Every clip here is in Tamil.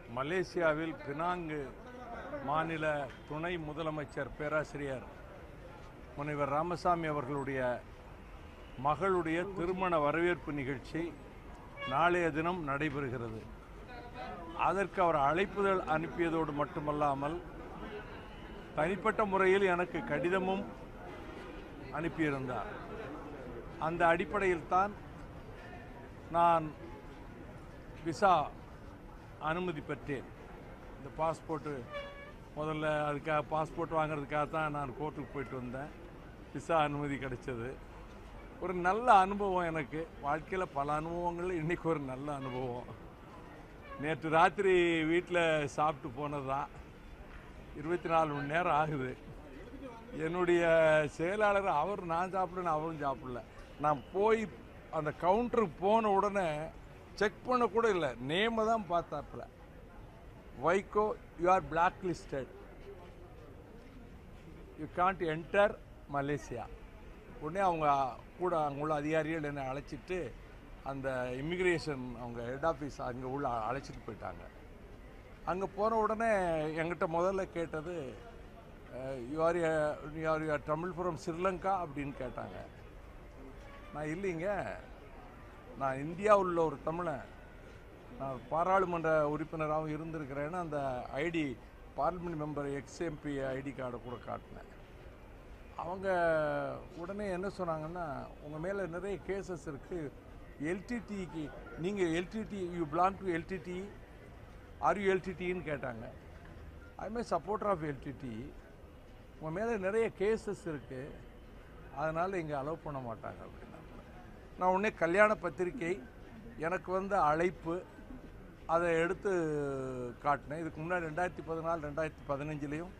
மலேசியாவில் பினாங்கு மாநில துணை முதலமைச்சர் பேராசிரியர் முனைவர் ராமசாமி அவர்களுடைய மகளுடைய திருமண வரவேற்பு நிகழ்ச்சி நாளைய தினம் நடைபெறுகிறது அதற்கு அவர் அழைப்புதல் அனுப்பியதோடு மட்டுமல்லாமல் தனிப்பட்ட முறையில் எனக்கு கடிதமும் அனுப்பியிருந்தார் அந்த அடிப்படையில் தான் நான் விசா அனுமதி பெற்றேன் இந்த பாஸ்போர்ட்டு முதல்ல அதுக்காக பாஸ்போர்ட் வாங்குறதுக்காக தான் நான் கோர்ட்டுக்கு போயிட்டு வந்தேன் விசா அனுமதி கிடைச்சது ஒரு நல்ல அனுபவம் எனக்கு வாழ்க்கையில் பல அனுபவங்கள் இன்றைக்கி ஒரு நல்ல அனுபவம் நேற்று ராத்திரி வீட்டில் சாப்பிட்டு போனது தான் இருபத்தி நாலு மணி நேரம் ஆகுது என்னுடைய செயலாளர் அவர் நான் சாப்பிடணும் அவரும் சாப்பிடல நான் போய் அந்த கவுண்டருக்கு போன உடனே செக் பண்ண கூட இல்லை நேமை தான் பார்த்தாப்புல Vaiko you are black listed you can't enter Malaysia உடனே அவங்க கூட அங்கே உள்ள அதிகாரிகள் என்னை அழைச்சிட்டு அந்த இமிக்ரேஷன் அவங்க ஹெட் ஆஃபீஸ் அங்கே உள்ள அழைச்சிட்டு போயிட்டாங்க அங்கே போன உடனே என்கிட்ட முதல்ல கேட்டது you are you are you are Tamil from Sri Lanka அப்படின்னு கேட்டாங்க நான் இல்லைங்க நான் இந்தியாவில் உள்ள ஒரு தமிழன் நான் பாராளுமன்ற உறுப்பினராகவும் இருந்திருக்கிறேன்னு அந்த ID parliament member ex MP ID கார்டை கூட காட்டினேன் அவங்க உடனே என்ன சொன்னாங்கன்னா உங்கள் மேலே நிறைய கேசஸ் இருக்குது எல்டிடிக்கு நீங்கள் LTTE you belong to LTTE are you எல்டிடின்னு கேட்டாங்க ஐமே சப்போர்ட்டர் ஆஃப் எல்டிடி உங்கள் மேலே நிறைய கேசஸ் இருக்குது அதனால் இங்கே அலோவ் பண்ண மாட்டாங்க அப்படின்னா நான் உடனே கல்யாண பத்திரிக்கை எனக்கு வந்த அழைப்பு அதை எடுத்து காட்டினேன் இதுக்கு முன்னாடி ரெண்டாயிரத்தி பதினாலு ரெண்டாயிரத்தி பதினஞ்சுலேயும்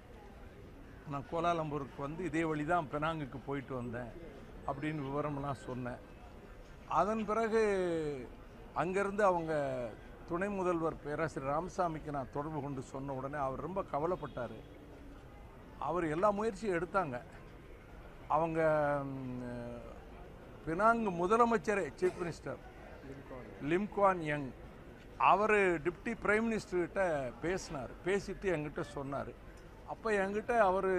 நான் கோலாலம்பூருக்கு வந்து இதே வழி தான் பெனாங்குக்கு போயிட்டு வந்தேன் அப்படின்னு விவரம்லாம் சொன்னேன் அதன் பிறகு அங்கேருந்து அவங்க துணை முதல்வர் பேராசிரியர் ராமசாமிக்கு நான் தொடர்பு கொண்டு சொன்ன உடனே அவர் ரொம்ப கவலைப்பட்டார் அவர் எல்லா முயற்சியும் எடுத்தாங்க அவங்க ம், பினாங்கு முதலமைச்சரே சீஃப் மினிஸ்டர் லிம்குவான் யங் அவர் டிப்டி பிரைம் மினிஸ்டர்கிட்ட பேசினார் பேசிட்டு என்கிட்ட சொன்னார் அப்போ என்கிட்ட அவர்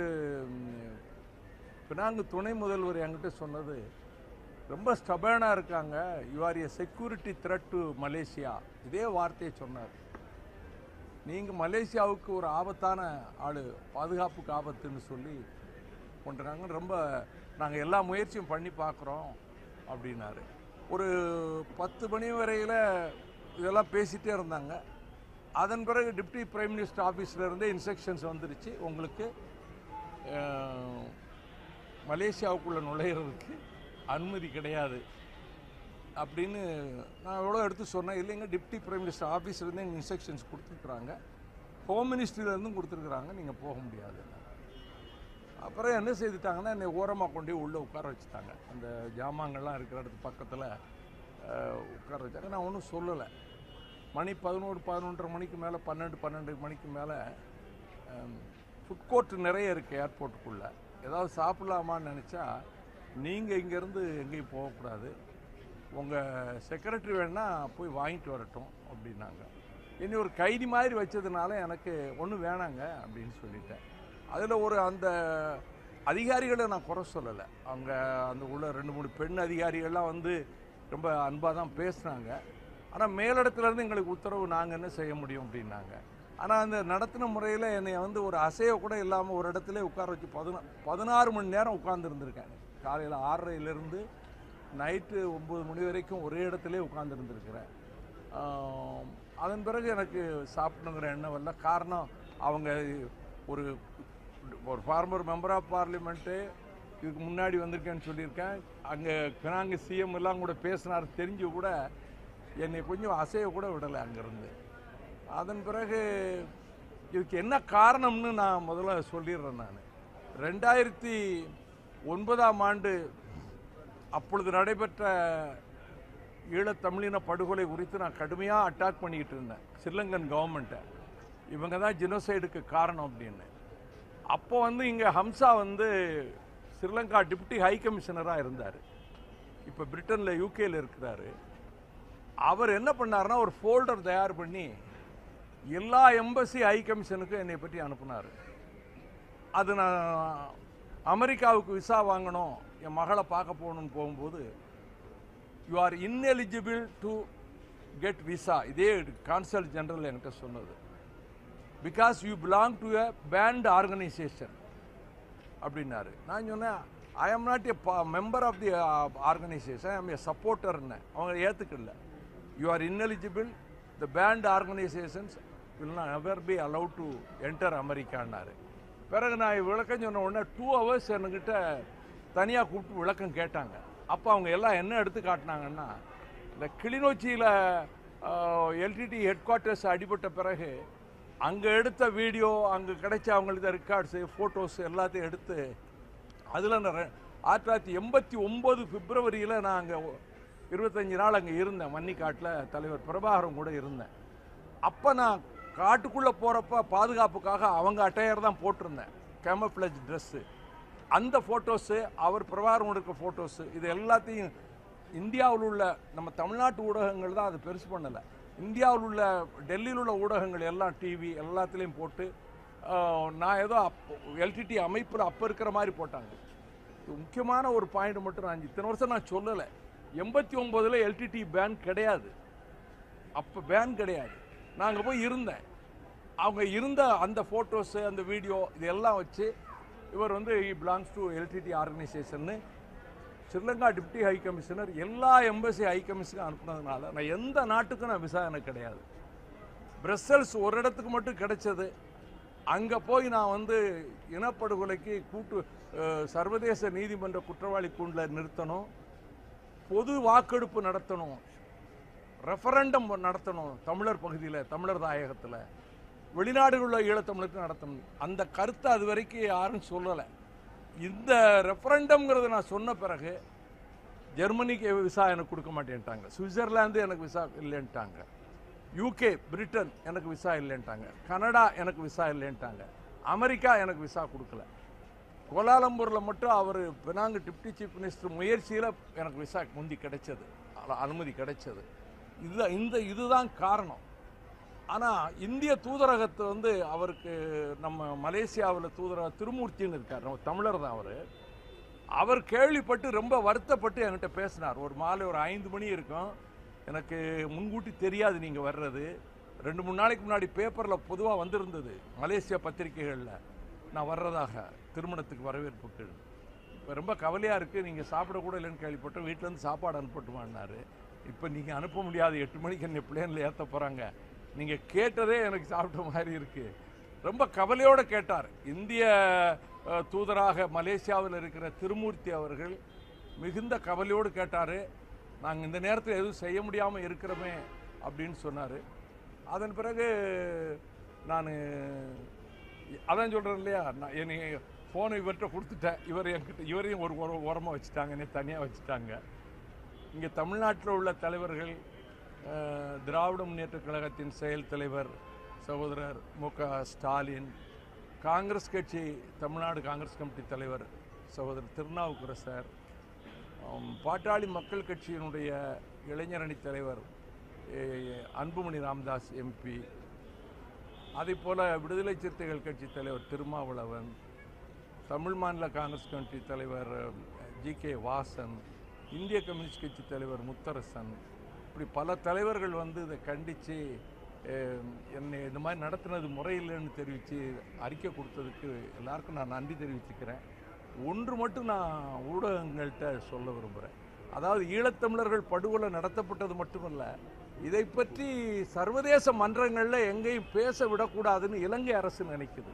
பினாங்கு துணை முதல்வர் என்கிட்ட சொன்னது ரொம்ப ஸ்டபேனாக இருக்காங்க you are a security threat to Malaysia இதே வார்த்தையை சொன்னார் நீங்கள் மலேசியாவுக்கு ஒரு ஆபத்தான ஆள் பாதுகாப்புக்கு ஆபத்துன்னு சொல்லி கொண்டுறாங்க ரொம்ப நாங்கள் எல்லா முயற்சியும் பண்ணி பார்க்குறோம் அப்படின்னாரு ஒரு பத்து மணி வரையில் இதெல்லாம் பேசிகிட்டே இருந்தாங்க அதன் பிறகு டிப்டி பிரைம் மினிஸ்டர் ஆஃபீஸில் இருந்தே இன்ஸ்ட்ரக்ஷன்ஸ் வந்துருச்சு உங்களுக்கு அஹ், மலேசியாவுக்குள்ளே நுழையிறதுக்கு அனுமதி கிடையாது அப்படின்னு நான் எவ்வளோ எடுத்து சொன்னேன் இல்லைங்க டிப்டி பிரைம் மினிஸ்டர் ஆஃபீஸ்லேருந்து எங்கள் இன்ஸ்ட்ரக்ஷன்ஸ் கொடுத்துருக்குறாங்க ஹோம் மினிஸ்ட்ரியிலேருந்தும் கொடுத்துருக்குறாங்க நீங்கள் போக முடியாது அப்புறம் என்ன செய்துட்டாங்கன்னா என்னை ஓரமாக கொண்டு போய் உள்ளே உட்கார வச்சுட்டாங்க அந்த ஜாமான்கள்லாம் இருக்கிற இடத்து பக்கத்தில் உட்கார வச்சாங்க நான் ஒன்றும் சொல்லலை மணி பதினோரு பதினொன்றரை மணிக்கு மேலே பன்னெண்டு பன்னெண்டு மணிக்கு மேலே ஃபுட் கோர்ட் நிறைய இருக்குது ஏர்போர்ட்டுக்குள்ளே ஏதாவது சாப்பிடலாமான்னு நினச்சா நீங்கள் இங்கேருந்து எங்கேயும் போகக்கூடாது உங்கள் செக்ரட்டரி வேணா போய் வாங்கிட்டு வரட்டும் அப்படின்னாங்க இனி ஒரு கைதி மாதிரி வச்சதுனால எனக்கு ஒன்றும் வேணாங்க அப்படின்னு சொல்லிட்டேன் அதில் ஒரு அந்த அதிகாரிகளை நான் குறை சொல்லலை அவங்க அந்த உள்ள ரெண்டு மூணு பெண் அதிகாரிகள்லாம் வந்து ரொம்ப அன்பாக தான் பேசுனாங்க ஆனால் மேலிடத்துலேருந்து எங்களுக்கு உத்தரவு நாங்கள் என்ன செய்ய முடியும் அப்படின்னாங்க ஆனால் அந்த நடத்தின முறையில் என்னை வந்து ஒரு அசைய கூட இல்லாமல் ஒரு இடத்துல உட்கார வச்சு பதினா பதினாறு மணி நேரம் உட்கார்ந்துருந்துருக்கேன் காலையில் ஆறரைலேருந்து நைட்டு ஒம்பது மணி வரைக்கும் ஒரே இடத்துல உட்கார்ந்துருந்துருக்கிறேன் அதன் பிறகு எனக்கு சாப்பிடணுங்கிற எண்ணம் வரல காரணம் அவங்க ஒரு ஒரு ஃபார்மர் மெம்பர் ஆஃப் பார்லிமெண்ட்டு இதுக்கு முன்னாடி வந்திருக்கேன்னு சொல்லியிருக்கேன் அங்கே பினாங்கு சிஎம் எல்லாம் கூட பேசினார் தெரிஞ்சு கூட என்னை கொஞ்சம் அசைய கூட விடலை அங்கேருந்து அதன் பிறகு இதுக்கு என்ன காரணம்னு நான் முதல்ல சொல்லிடுறேன் நான் ரெண்டாயிரத்தி ஒன்பதாம் ஆண்டு அப்பொழுது நடைபெற்ற ஈழத்தமிழின படுகொலை குறித்து நான் கடுமையாக அட்டாக் பண்ணிக்கிட்டு இருந்தேன் ஸ்ரீலங்கன் கவர்மெண்ட்டை இவங்க தான் ஜினோசைடுக்கு காரணம் அப்படின்னு அப்போ வந்து இங்கே ஹம்சா வந்து ஸ்ரீலங்கா டிப்டி ஹை கமிஷனராக இருந்தார் இப்போ பிரிட்டனில் யூகேல இருக்கிறாரு அவர் என்ன பண்ணாருன்னா ஒரு ஃபோல்டர் தயார் பண்ணி எல்லா எம்பசி ஹை கமிஷனுக்கும் என்னை பற்றி அனுப்புனார் அது நான் அமெரிக்காவுக்கு விசா வாங்கணும் என் மகளை பார்க்க போகணும்னு போகும்போது you are ineligible to get visa இதே கான்சல் ஜெனரல் என்கிட்ட சொன்னது because you belong to a banned organisation அப்படின்னாரு நான் சொன்னேன் I am not a member of the organisation I'm a சப்போர்ட்டர்னு அவங்க ஏற்றுக்கல you are ineligible the banned organisations will not ever be allowed to enter அமெரிக்கான்னாரு பிறகு நான் விளக்கம் சொன்ன உடனே டூ ஹவர்ஸ் என்கிட்ட தனியாக கூப்பிட்டு விளக்கம் கேட்டாங்க அப்போ அவங்க எல்லாம் என்ன எடுத்து காட்டினாங்கன்னா இந்த கிளிநொச்சியில் எல்டிடி ஹெட் குவார்ட்டர்ஸ் அடிபட்ட பிறகு அங்கே எடுத்த வீடியோ அங்கே கிடைச்ச அவங்களுக்கு ரெக்கார்ட்ஸு ஃபோட்டோஸ் எல்லாத்தையும் எடுத்து அதில் நான் ரெ- ஆயிரத்தி தொள்ளாயிரத்தி எண்பத்தி ஒம்பது பிப்ரவரியில் நான் அங்கே இருபத்தஞ்சி நாள் அங்கே இருந்தேன் மன்னிக்காட்டில் தலைவர் பிரபாகரன் கூட இருந்தேன் அப்போ நான் காட்டுக்குள்ளே போகிறப்ப பாதுகாப்புக்காக அவங்க அட்டையர் தான் போட்டிருந்தேன் கேமப்ளஜ் ட்ரெஸ்ஸு அந்த ஃபோட்டோஸு அவர் பிரபாகரன் இருக்க ஃபோட்டோஸு இது எல்லாத்தையும் இந்தியாவில் உள்ள நம்ம தமிழ்நாட்டு ஊடகங்கள் தான் அது பெருசு பண்ணலை இந்தியாவில் உள்ள டெல்லியில் உள்ள ஊடகங்கள் எல்லாம் டிவி எல்லாத்துலேயும் போட்டு ஆஹ், நான் ஏதோ அப்போ எல்டிடி அமைப்பில் அப்போ இருக்கிற மாதிரி போட்டாங்க இது முக்கியமான ஒரு பாயிண்ட் மட்டும் நான் இத்தனை வருஷம் நான் சொல்லலை எண்பத்தி ஒம்போதில் எல்டிடி பேன் கிடையாது அப்போ பேன் கிடையாது நான் அங்கே போய் இருந்தேன் அவங்க இருந்த அந்த ஃபோட்டோஸு அந்த வீடியோ இதெல்லாம் வச்சு இவர் வந்து இ பிலாங்ஸ் டு எல்டிடி ஆர்கனைசேஷன்னு ஸ்ரீலங்கா டிப்டி ஹை கமிஷனர் எல்லா எம்பசி ஹை கமிஷனுக்கும் அனுப்புனதுனால நான் எந்த நாட்டுக்கும் நான் விசா எனக்கு கிடையாது பிரசல்ஸ் ஒரு இடத்துக்கு மட்டும் கிடைச்சது அங்கே போய் நான் வந்து இனப்படுகொலைக்கு கூட்டு அஹ், சர்வதேச நீதிமன்ற குற்றவாளி கூண்டில் நிறுத்தணும் பொது வாக்கெடுப்பு நடத்தணும் ரெஃபரண்டம் நடத்தணும் தமிழர் பகுதியில் தமிழர் தாயகத்தில் வெளிநாடுகளில் உள்ள ஈழத்தமிழருக்கு நடத்தணும் அந்த கருத்தை அது வரைக்கும் யாரும் சொல்லலை இந்த ரெஃபரண்டம்ங்கிறத நான் சொன்ன பிறகு ஜெர்மனிக்கு விசா எனக்கு கொடுக்க மாட்டேன்ட்டாங்க சுவிட்சர்லாந்து எனக்கு விசா இல்லைன்ட்டாங்க யூகே பிரிட்டன் எனக்கு விசா இல்லைன்ட்டாங்க கனடா எனக்கு விசா இல்லைன்ட்டாங்க அமெரிக்கா எனக்கு விசா கொடுக்கல கோலாலம்பூரில் மட்டும் அவர் பினாங்கு டிப்டி சீஃப் மினிஸ்டர் முயற்சியில் எனக்கு விசா முந்தி கிடைச்சது அல- அனுமதி கிடைச்சது இது இந்த இதுதான் காரணம் ஆனால் இந்திய தூதரகத்தை வந்து அவருக்கு நம்ம மலேசியாவில் தூதரக திருமூர்த்தின்னு இருக்கார் நம்ம தமிழர் தான் அவர் அவர் கேள்விப்பட்டு ரொம்ப வருத்தப்பட்டு என்கிட்ட பேசினார் ஒரு மாலை ஒரு ஐந்து மணி இருக்கும் எனக்கு முன்கூட்டி தெரியாது நீங்கள் வர்றது ரெண்டு மூணு நாளைக்கு முன்னாடி பேப்பரில் பொதுவாக வந்திருந்தது மலேசியா பத்திரிகைகளில் நான் வர்றதாக திருமணத்துக்கு வரவேற்புக்கு இப்போ ரொம்ப கவலையாக இருக்குது நீங்கள் சாப்பிடக்கூட இல்லைன்னு கேள்விப்பட்டேன் வீட்டிலேருந்து சாப்பாடு அனுப்பட்டுமான்னாரு இப்போ நீங்கள் அனுப்ப முடியாது எட்டு மணிக்கு என்னை பிளேனில் ஏற்ற போகிறாங்க நீங்கள் கேட்டதே எனக்கு சாப்பிட்ட மாதிரி இருக்குது ரொம்ப கவலையோடு கேட்டார் இந்திய அஹ், தூதராக மலேசியாவில் இருக்கிற திருமூர்த்தி அவர்கள் மிகுந்த கவலையோடு கேட்டார் நாங்கள் இந்த நேரத்தில் எதுவும் செய்ய முடியாமல் இருக்கிறோமே அப்படின்னு சொன்னார் அதன் பிறகு நான் அதான் சொல்கிறேன் இல்லையா நான் என்னை ஃபோனை இவர்கிட்ட கொடுத்துட்டேன் இவர் என்கிட்ட இவரையும் ஒரு உர உரமாக வச்சுட்டாங்க என்னை தனியாக வச்சுட்டாங்க இங்கே தமிழ்நாட்டில் உள்ள தலைவர்கள் அஹ், திராவிட முன்னேற்றக் கழகத்தின் செயல் தலைவர் சகோதரர் மு க ஸ்டாலின் காங்கிரஸ் கட்சி தமிழ்நாடு காங்கிரஸ் கமிட்டி தலைவர் சகோதரர் திருநாவுக்கரசர் ஆம், பாட்டாளி மக்கள் கட்சியினுடைய இளைஞரணி தலைவர் எ- அன்புமணி ராமதாஸ் எம்பி அதே போல விடுதலை சிறுத்தைகள் கட்சி தலைவர் திருமாவளவன் தமிழ் மாநில காங்கிரஸ் கமிட்டி தலைவர் ஜி கே வாசன் இந்திய கம்யூனிஸ்ட் கட்சி தலைவர் முத்தரசன் இப்படி பல தலைவர்கள் வந்து இதை கண்டித்து என்னை இந்த மாதிரி நடத்துனது முறையில்லைன்னு தெரிவித்து அறிக்கை கொடுத்ததுக்கு எல்லாருக்கும் நான் நன்றி தெரிவிச்சுக்கிறேன் ஒன்று மட்டும் நான் ஊடகங்கள்கிட்ட சொல்ல விரும்புகிறேன் அதாவது ஈழத்தமிழர்கள் படுகொலை நடத்தப்பட்டது மட்டுமல்ல இதை பற்றி சர்வதேச மன்றங்களில் எங்கேயும் பேச விடக்கூடாதுன்னு இலங்கை அரசு நினைக்குது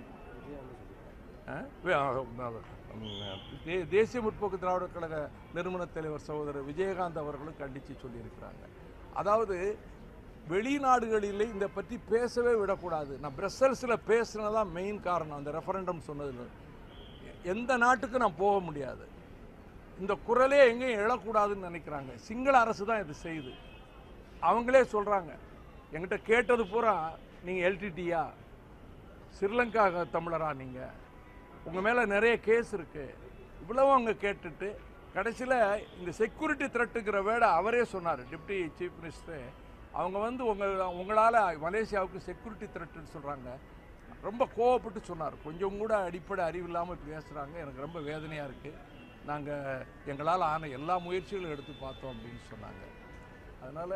அஹ் வே- அஹ் உம் தே- தேசிய முற்போக்கு திராவிட கழக நிறுவன தலைவர் சகோதரர் விஜயகாந்த் அவர்களும் கண்டித்து சொல்லியிருக்கிறாங்க அதாவது வெளிநாடுகளில் இந்த பற்றி பேசவே விடக்கூடாது நான் பிரசல்ஸில் பேசுனதான் மெயின் காரணம் அந்த ரெஃபரண்டம் சொன்னதுல எந்த நாட்டுக்கும் நான் போக முடியாது இந்த குரலே எங்கேயும் எழக்கூடாதுன்னு நினைக்கிறாங்க சிங்கள அரசு தான் இது செய்யுது அவங்களே சொல்கிறாங்க என்கிட்ட கேட்டது பூரா நீங்கள் எல்டிடியா ஸ்ரீலங்கா தமிழரா நீங்கள் உங்கள் மேலே நிறைய கேஸ் இருக்குது இவ்வளவும் அவங்க கேட்டுட்டு கடைசியில் இந்த செக்யூரிட்டி த்ரெட்டுங்கிற வேர்டை அவரே சொன்னார் டிப்டி சீஃப் மினிஸ்டர் அவங்க வந்து உங்கள் உங்களால் மலேசியாவுக்கு செக்யூரிட்டி த்ரெட்டுன்னு சொல்கிறாங்க ரொம்ப கோவப்பட்டு சொன்னார் கொஞ்சம் கூட அடிப்படை அறிவு இல்லாமல் பேசுகிறாங்க எனக்கு ரொம்ப வேதனையாக இருக்குது நாங்கள் எங்களால் ஆன எல்லா முயற்சிகளும் எடுத்து பார்த்தோம் அப்படின்னு சொன்னாங்க அதனால்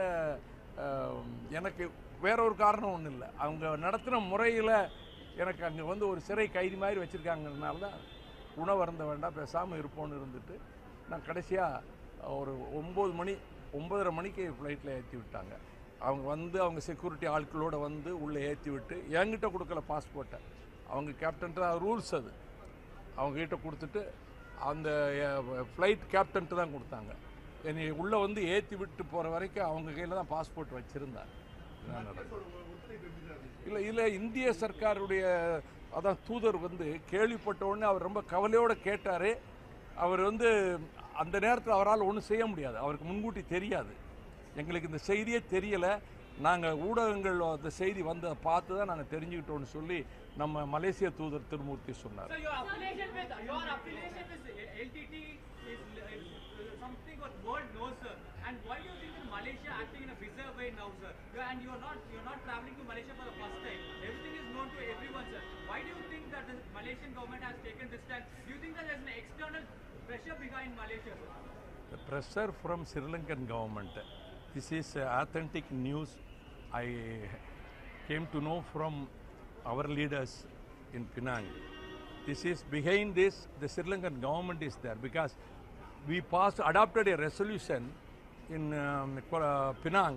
எனக்கு வேற ஒரு காரணம் ஒன்றும் இல்லை அவங்க நடத்தின முறையில் எனக்கு அங்கே வந்து ஒரு சிறை கைதி மாதிரி வச்சுருக்காங்கனால தான் உணவு அருந்த வேண்டாம் பேசாமல் இருப்போம்னு இருந்துட்டு நான் கடைசியாக ஒரு ஒம்பது மணி ஒம்பதரை மணிக்கு ஃப்ளைட்டில் ஏற்றி விட்டாங்க அவங்க வந்து அவங்க செக்யூரிட்டி ஆட்களோட வந்து உள்ளே ஏற்றி விட்டு என்கிட்ட கொடுக்கல பாஸ்போர்ட்டை அவங்க கேப்டன் தான் ரூல்ஸ் அது அவங்க கிட்ட கொடுத்துட்டு அந்த ஃப்ளைட் கேப்டன்ட்டு தான் கொடுத்தாங்க என்னை உள்ளே வந்து ஏற்றி விட்டு போகிற வரைக்கும் அவங்க கையில் தான் பாஸ்போர்ட் வச்சுருந்தாங்க இதான் நடந்தது இல்லை இல்லை இந்திய சர்க்காருடைய அதான் தூதர் வந்து கேள்விப்பட்ட உடனே அவர் ரொம்ப கவலையோடு கேட்டார் அவர் வந்து அந்த நேரத்தில் அவரால் ஒன்றும் செய்ய முடியாது அவருக்கு முன்கூட்டி தெரியாது எங்களுக்கு இந்த செய்தியே தெரியலை நாங்கள் ஊடகங்கள் அந்த செய்தி வந்ததை பார்த்து தான் நாங்கள் தெரிஞ்சுக்கிட்டோம்னு சொல்லி நம்ம மலேசிய தூதர் திருமூர்த்தி சொன்னார் So your affiliation with your affiliation with LTT is, is something what world knows, sir. And why do you think that Malaysia acting in a bizarre way now, sir? You and you're not you're not traveling to Malaysia for the first time. Everything is known to everyone, sir. Why do you think that the Malaysian government has taken this stand? Do you think that there's an external pressure behind Malaysia, sir? The pressure from Sri Lankan government. This is uh, authentic news. I came to know from our leaders in Penang. This is behind this, the Sri Lankan government is there because we passed, adopted a resolution in um, Kuala- Penang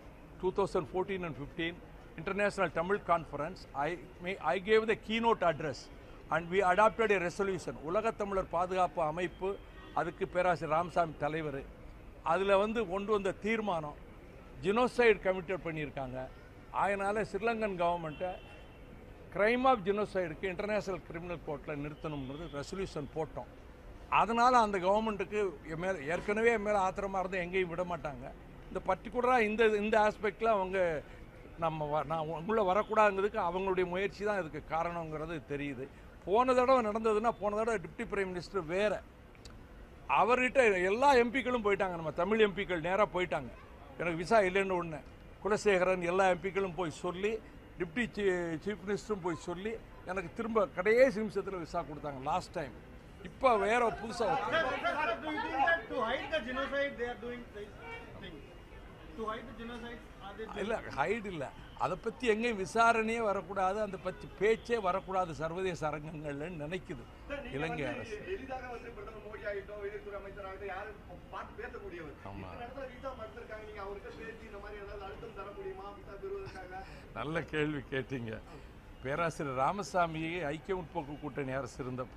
2014 and 15 International Tamil Conference. I, may, I gave the keynote address and we adopted a resolution. உலகத் தமிழர் பாதுகாப்பு அமைப்பு அதுக்கு பேராசிரியர் ராமசாமி தலைவர் அதில் வந்து கொண்டு வந்த தீர்மானம் ஜினோசைடு கமிட்டட் பண்ணியிருக்காங்க அதனால் ஸ்ரீலங்கன் கவர்மெண்ட்டை கிரைம் ஆஃப் ஜினோசைடுக்கு இன்டர்நேஷனல் கிரிமினல் கோர்ட்டில் நிறுத்தணுங்கிறது ரெசல்யூஷன் போட்டோம் அதனால் அந்த கவர்மெண்ட்டுக்கு என் மேலே ஏற்கனவே என் மேலே ஆத்திரமாக இருந்தால் எங்கேயும் விட மாட்டாங்க இந்த பர்டிகுலராக இந்த இந்த ஆஸ்பெக்டில் அவங்க நம்ம வ- நான் உள்ளே வரக்கூடாதுங்கிறதுக்கு அவங்களுடைய முயற்சி தான் இதுக்கு காரணங்கிறது தெரியுது போன தடவை நடந்ததுன்னா போன தடவை டிப்டி பிரைம் மினிஸ்டர் வேறு அவர்கிட்ட எல்லா எம்பிக்களும் போயிட்டாங்க நம்ம தமிழ் எம்பிக்கள் நேராக போயிட்டாங்க எனக்கு விசா இல்லைன்னு ஒன்று குலசேகரன் எல்லா எம்பிக்களும் போய் சொல்லி டிப்டி சீஃப் மினிஸ்டரும் போய் சொல்லி எனக்கு திரும்ப கடைசி நிமிஷத்தில் விசா கொடுத்தாங்க லாஸ்ட் டைம் இப்போ வேற புதுசாக Sir, do you think that to hide the genocide they are doing this thing? To hide the genocide, are they doing இல்லை ஹைடு இல்லை அதை பற்றி எங்கேயும் விசாரணையே வரக்கூடாது அந்த பற்றி பேச்சே வரக்கூடாது சர்வதேச அரங்கங்கள்னு நினைக்குது இலங்கை அரசு எளிதாக வந்து பிரதமர் மோடி ஆகிட்டோம் வெளியுறவுத்துறை அமைச்சர் ஆகிட்டோம் யாரும் பார்த்து பேசக்கூடியவர் ஆமா. இந்த இடத்துல விசா மறுத்திருக்காங்க நீங்க அவர்கிட்ட பேசி இந்த மாதிரி ஏதாவது அழுத்தம் தர முடியுமா விசா பெறுவதற்காக நல்ல கேள்வி கேட்டீங்க பேராசிரியர் ராமசாமி ஐக்கிய முற்போக்கு கூட்டணி அரசு இருந்தப்ப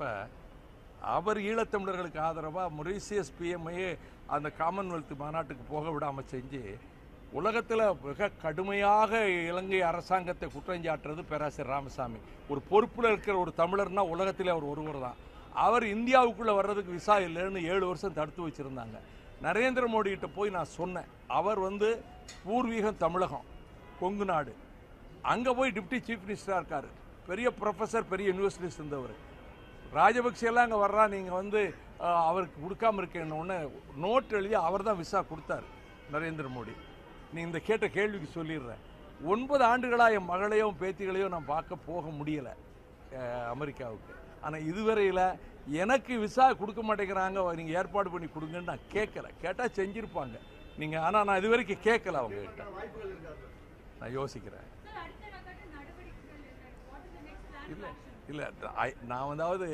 அவர் ஈழத்தமிழர்களுக்கு ஆதரவாக மொரீசியஸ் பிஎம்ஐயே அந்த காமன்வெல்த் மாநாட்டுக்கு போக விடாமல் செஞ்சு உலகத்தில் மிக கடுமையாக இலங்கை அரசாங்கத்தை குற்றஞ்சாட்டுறது பேராசிரியர் ராமசாமி ஒரு பொறுப்பில் இருக்கிற ஒரு தமிழர்னா உலகத்திலே அவர் ஒருவர் தான் அவர் இந்தியாவுக்குள்ளே வர்றதுக்கு விசா இல்லைன்னு ஏழு வருஷம் தடுத்து வச்சுருந்தாங்க நரேந்திர மோடி கிட்ட போய் நான் சொன்னேன் அவர் வந்து பூர்வீகம் தமிழகம் கொங்கு நாடு அங்கே போய் டிப்டி சீஃப் மினிஸ்டராக இருக்கார் பெரிய ப்ரொஃபஸர் பெரிய யூனிவர்சிட்டிஸ் இருந்தவர் ராஜபக்சே எல்லாம் அங்கே வர்றா நீங்கள் வந்து அஹ், அவருக்கு கொடுக்காம இருக்கேன்னு உடனே நோட் எழுதி அவர் தான் விசா கொடுத்தாரு நரேந்திர மோடி நீ இந்த கேட்ட கேள்விக்கு சொல்லிடுறேன் ஒன்பது ஆண்டுகளாக என் மகளையும் பேத்திகளையும் நான் பார்க்க போக முடியலை அமெரிக்காவுக்கு ஆனால் இதுவரையில் எனக்கு விசா கொடுக்க மாட்டேங்கிறாங்க நீங்கள் ஏற்பாடு பண்ணி கொடுங்கன்னு நான் கேட்கல கேட்டால் செஞ்சுருப்பாங்க நீங்கள் ஆனால் நான் இது வரைக்கும் கேட்கல அவங்ககிட்ட வாய்ப்புகள் இருக்கா சார் நான் யோசிக்கிறேன் சார் அடுத்த கட்ட நடவடிக்கைகள் என்ன what is the next plan இல்லை இல்லை நான் வந்தாவது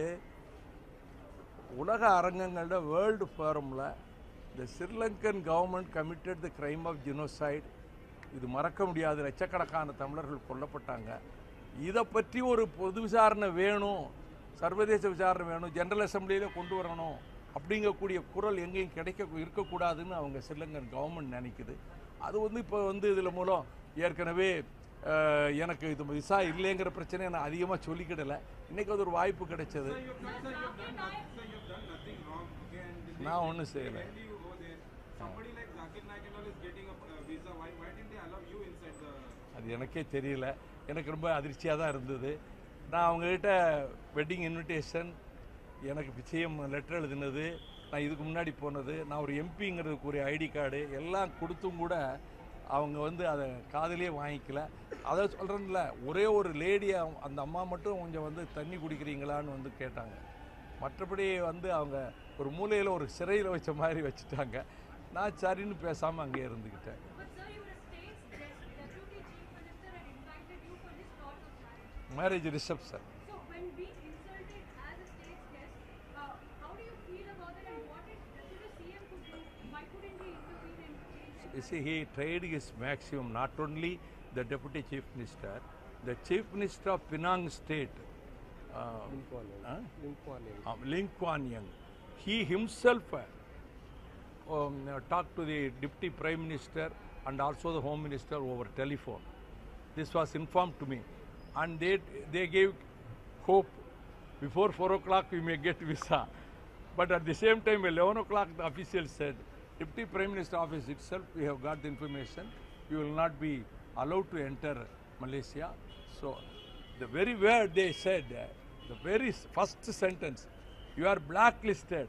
உலக அரங்கங்களில் வேர்ல்டு ஃபோரமில் இந்த Sri Lankan government committed the crime of genocide இது மறக்க முடியாது லட்சக்கணக்கான தமிழர்கள் கொல்லப்பட்டாங்க இதை பற்றி ஒரு பொது விசாரணை வேணும் சர்வதேச விசாரணை வேணும் ஜெனரல் அசம்பிளியில் கொண்டு வரணும் அப்படிங்கக்கூடிய குரல் எங்கேயும் கிடைக்க இருக்கக்கூடாதுன்னு அவங்க ஸ்ரீலங்கன் கவர்மெண்ட் நினைக்குது அது வந்து இப்போ வந்து இதில் மூலம் ஏற்கனவே அஹ், எனக்கு இது விசா இல்லைங்கிற பிரச்சனையை நான் அதிகமாக சொல்லிக்கிடலை இன்னைக்கு அது ஒரு வாய்ப்பு கிடைச்சது நான் ஒன்றும் செய்யலை Somebody like Zakir Naik and all is getting a uh, visa. Why, why didn't they allow you inside the? அது எனக்கே தெரியல எனக்கு ரொம்ப அதிர்ச்சியாக தான் இருந்தது நான் அவங்ககிட்ட வெட்டிங் இன்விடேஷன் எனக்கு பிச்சையம் லெட்டர் எழுதினது நான் இதுக்கு முன்னாடி போனது நான் ஒரு எம்பிங்கிறதுக்கு ஒரு ஐடி கார்டு எல்லாம் கொடுத்தும் கூட அவங்க வந்து அதை காதுலயே வாங்கிக்கல அதை சொல்கிறேன்ல ஒரே ஒரு லேடி அந்த அம்மா மட்டும் கொஞ்சம் வந்து தண்ணி குடிக்கிறீங்களான்னு வந்து கேட்டாங்க மற்றபடி வந்து அவங்க ஒரு மூலையில் ஒரு சிறையில் வச்ச மாதிரி வச்சுட்டாங்க நான் சரின்னு பேசாமல் அங்கே இருந்துக்கிட்டேன் But sir, you were a state's guest. Deputy Chief Minister had invited you for this talk of marriage. Marriage reception So when being insulted as a state's guest, uh, how do you feel about it and what did Deputy CM could do? Why couldn't he intervene and change it? You see, he tried his maximum, not only the deputy chief minister, the chief minister of Penang state, uh, huh? Um, Ling Kuan Yew, he himself uh, um, uh, talked to the deputy prime minister and also the home minister over telephone. This was informed to me, and they they gave hope before four o'clock we may get visa. But at the same time, 11 o'clock, the official said, Deputy Prime Minister office itself, we have got the information, you will not be allowed to enter Malaysia. So, the very word they said, uh, the very s- first sentence, you are blacklisted.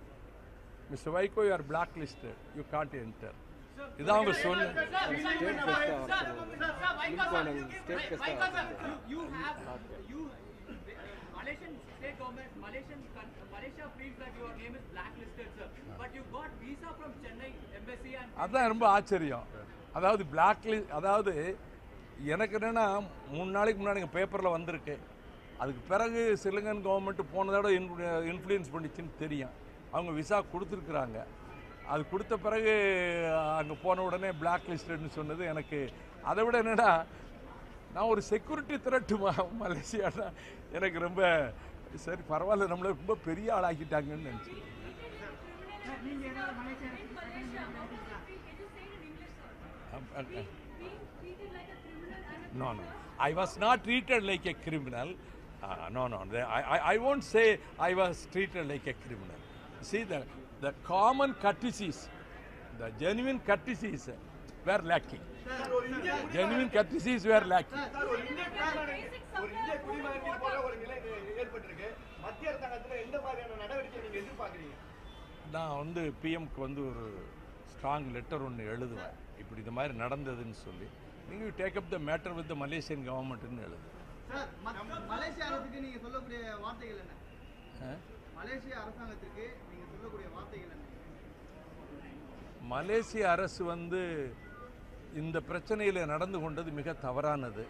Mr. Vaiko, you are blacklisted. You can't enter. இதான் அவங்க சொன்ன Sir, sir, sir, sir, sir, Vaika, sir, you- Vaika, sir, you- you have, you, uh, Malaysian state government, Malaysian, coun- Malaysia feels that your name is blacklisted, sir. But you got visa from Chennai embassy and அதான் ரொம்ப ஆச்சரியம் அதாவது பிளாக்லி அதாவது எனக்கு என்னென்னா மூணு நாளைக்கு முன்னாடி எங்கள் பேப்பரில் வந்திருக்கு அதுக்கு பிறகு ஸ்ரீலங்கன் கவர்மெண்ட் போன தடவை இன்ஃப்ளூயன்ஸ் பண்ணிச்சுன்னு தெரியும் அவங்க விசா கொடுத்துருக்குறாங்க அது கொடுத்த பிறகு அங்கே போன உடனே பிளாக் லிஸ்டட்னு சொன்னது எனக்கு அதை விட என்னென்னா நான் ஒரு செக்யூரிட்டி த்ரெட்டு மலேசியானா எனக்கு ரொம்ப சரி பரவாயில்ல நம்மளை ரொம்ப பெரிய ஆளாக்கிட்டாங்கன்னு நினச்சேன் In Malaysia, how does it feel? Can you say it in English, sir? Being, being treated like a criminal and a No, no. prisoner? I was not treated like a criminal. Uh, no, no. The- I, I, I won't say I was treated like a criminal. See, the, the common courtesies, the genuine courtesies were lacking. Genuine courtesies were lacking. Sir ஒரு இந்திய குடிமகன் ஒரு இந்திய குடிமகனுக்கு போல ஒரு நிலை ஏற்பட்டிருக்கு மத்திய அரசாங்கத்துல எந்த மாதிரியான நடவடிக்கை நீங்க எதிர்பார்க்கறீங்க நான் வந்து பிஎம்க்கு வந்து ஒரு ஸ்ட்ராங் லெட்டர் ஒன்று எழுதுவேன் இப்படி இந்த மாதிரி நடந்ததுன்னு சொல்லி நீங்கள் take up the matter with the Malaysian கவர்மெண்ட்னு எழுது சார் மத்- மலேசிய அரசுக்கு நீங்க சொல்லக்கூடிய வார்த்தைகள் என்ன ஆ? மலேசிய அரசாங்கத்திற்கு நீங்க சொல்லக்கூடிய வார்த்தைகள் என்ன மலேசிய அரசு வந்து இந்த பிரச்சனையில் நடந்து கொண்டது மிக தவறானது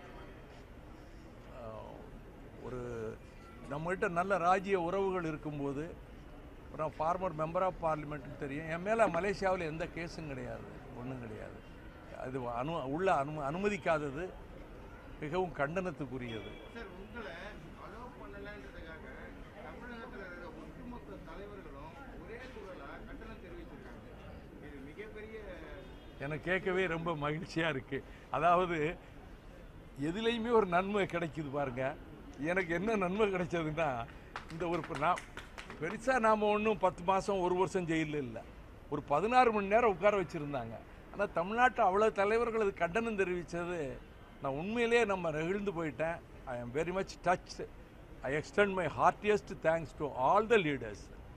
ஆஹ், ஒரு நம்மகிட்ட நல்ல ராஜ்ய உறவுகள் இருக்கும்போது அப்புறம் ஃபார்மர் மெம்பர் ஆஃப் பார்லிமெண்ட்னு தெரியும் என் மேலே மலேசியாவில் எந்த கேஸும் கிடையாது ஒன்றும் கிடையாது அது அனு உள்ள அனு அனுமதிக்காதது மிகவும் கண்டனத்துக்குரியது சார் உங்களை அலோவ் பண்ணலன்றதுக்காக தமிழகத்தில் இருக்கிற ஒட்டுமொத்த தலைவர்களும் ஒரே குரலா கண்டனம் தெரிவிச்சிருக்காங்க இது மிகப்பெரிய எனக்கு கேட்கவே ரொம்ப மகிழ்ச்சியாக இருக்குது அதாவது எதுலேயுமே ஒரு நன்மை கிடைக்குது பாருங்க எனக்கு என்ன நன்மை கிடைச்சதுன்னா இந்த ஒரு ப- நான் பெருசாக நாம் ஒன்றும் பத்து மாதம் ஒரு வருஷம் ஜெயிலில் இல்லை ஒரு பதினாறு மணி நேரம் உட்கார வச்சுருந்தாங்க ஆனால் தமிழ்நாட்டு அவ்வளோ தலைவர்கள் அது கண்டனம் தெரிவித்தது நான் உண்மையிலேயே நம்ம நெகிழ்ந்து போயிட்டேன் I am very much touch I extend my heartiest thanks to all the leaders